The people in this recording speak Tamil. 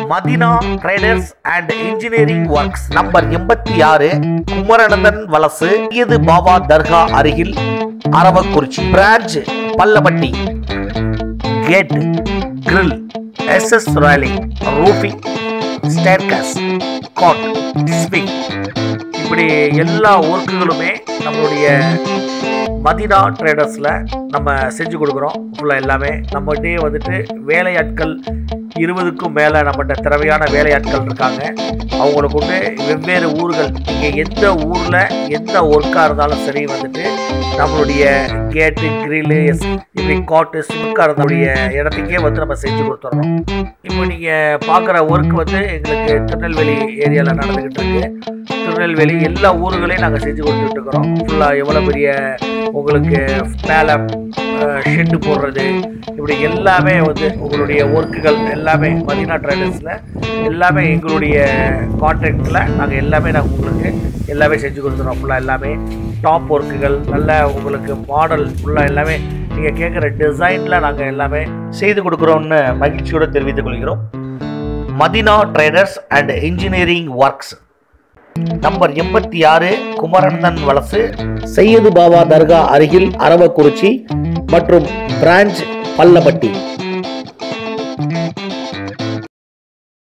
Medina traders and engineering works number எண்பத்தி ஆறு குமரனந்தன் வலசு இது பாபா தர்கா அருகில் Aravakurichi branch Pallapatti gate grill SS rolling roofing staircase காட் ஸ்விங் இப்படி எல்லா ஒர்க்குகளுமே நம்மளுடைய மதினா ட்ரேடர்ஸில் நம்ம செஞ்சு கொடுக்குறோம் ஃபுல்லாக எல்லாமே நம்மகிட்டே வந்துட்டு வேலையாட்கள் இருபதுக்கும் மேலே நம்மகிட்ட திறமையான வேலையாட்கள் இருக்காங்க அவங்கள கொண்டு வெவ்வேறு ஊர்கள் நீங்கள் எந்த ஊரில் எந்த ஒர்க்காக இருந்தாலும் சரி வந்துட்டு நம்மளுடைய கேட்டு கிரில்லு இப்படி காட்டு சிமுக்காக இருந்தக்கூடிய இடத்துக்கே வந்து நம்ம செஞ்சு கொடுத்துட்றோம் இப்போ நீங்கள் பார்க்குற ஒர்க் வந்து எங்களுக்கு திருநெல்வேலி ஏரியாவில் நடந்துக்கிட்டு இருக்கு திருநெல்வேலி எல்லா ஊர்களையும் நாங்கள் செஞ்சு கொடுத்துட்டு இருக்கிறோம் ஃபுல்லாக எவ்வளோ பெரிய உங்களுக்கு மேலே ஷெட்டு போடுறது இப்படி எல்லாமே வந்து உங்களுடைய ஒர்க்குகள் எல்லாமே மதினா ட்ரேடர்ஸில் எல்லாமே எங்களுடைய கான்ட்ராக்டில் நாங்கள் எல்லாமே நாங்கள் உங்களுக்கு எல்லாமே செஞ்சு கொடுத்துறோம் ஃபுல்லாக எல்லாமே டாப் ஒர்க்குகள் நல்ல உங்களுக்கு மாடல் ஃபுல்லாக எல்லாமே நீங்கள் கேட்குற டிசைனில் நாங்கள் எல்லாமே செய்து கொடுக்குறோம்னு மகிழ்ச்சியோடு தெரிவித்துக் கொள்கிறோம் Madina traders and engineering works number எண்பத்தி ஆறு குமரனந்தன் வலசு சையது பாபா தர்கா அருகில் அரவக்குறிச்சி மற்றும் பிரான்ச் பல்லப்பட்டி